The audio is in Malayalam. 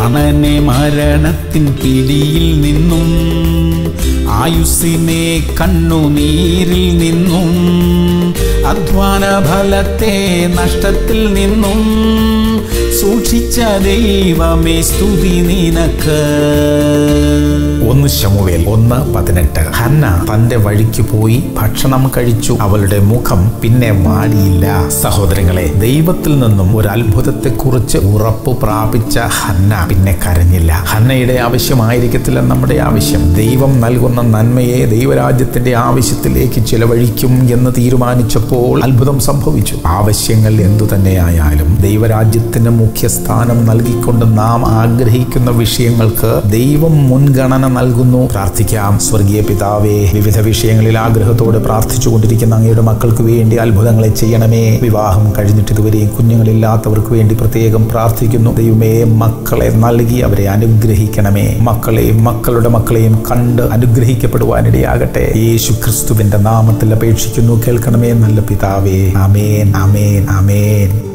പ്രാണനെ മരണത്തിൻ പിടിയിൽ നിന്നും ആയുസ്സിനെ കണ്ണുനീരിൽ നിന്നും അധ്വാന ഫലത്തെ നഷ്ടത്തിൽ നിന്നും സൂക്ഷിച്ച ദൈവമേ സ്തുതി നിനക്ക് ഒന്ന് ശമുവേൽ ഒന്ന് പതിനെട്ട് ഹന്ന തന്റെ വഴിക്ക് പോയി ഭക്ഷണം കഴിച്ചു അവളുടെ മുഖം പിന്നെ വാടിയില്ല സഹോദരങ്ങളെ ദൈവത്തിൽ നിന്നും ഒരു അത്ഭുതത്തെക്കുറിച്ച് ഉറപ്പ് പ്രാപിച്ച ഹന്ന പിന്നെ കരഞ്ഞില്ല ഹന്നയുടെ ആവശ്യമായിരിക്കത്തില്ല നമ്മുടെ ആവശ്യം ദൈവം നൽകുന്ന നന്മയെ ദൈവരാജ്യത്തിന്റെ ആവശ്യത്തിലേക്ക് ചിലവഴിക്കും എന്ന് തീരുമാനിച്ചപ്പോൾ അത്ഭുതം സംഭവിച്ചു ആവശ്യങ്ങൾ എന്തു തന്നെയായാലും ദൈവരാജ്യത്തിന് മുഖ്യസ്ഥാനം നൽകിക്കൊണ്ട് നാം ആഗ്രഹിക്കുന്ന വിഷയങ്ങൾക്ക് ദൈവം മുൻഗണന നൽകുന്നു പ്രാർത്ഥിക്കാം സ്വർഗീയ പിതാവേ വിവിധ വിഷയങ്ങളിൽ ആഗ്രഹത്തോടെ പ്രാർത്ഥിച്ചുകൊണ്ടിരിക്കുന്ന അങ്ങയുടെ മക്കൾക്ക് വേണ്ടി അത്ഭുതങ്ങളെ ചെയ്യണമേ വിവാഹം കഴിഞ്ഞിട്ട് ഇതുവരെയും കുഞ്ഞുങ്ങളില്ലാത്തവർക്ക് വേണ്ടി പ്രത്യേകം പ്രാർത്ഥിക്കുന്നു ദൈവമേ മക്കളെ നൽകി അവരെ അനുഗ്രഹിക്കണമേ മക്കളെയും മക്കളുടെ മക്കളെയും കണ്ട് അനുഗ്രഹിക്കപ്പെടുവാനിടയാകട്ടെ യേശു ക്രിസ്തുവിന്റെ നാമത്തിൽ അപേക്ഷിക്കുന്നു കേൾക്കണമേ നല്ല പിതാവേ അമേൻ അമേൻ അമേൻ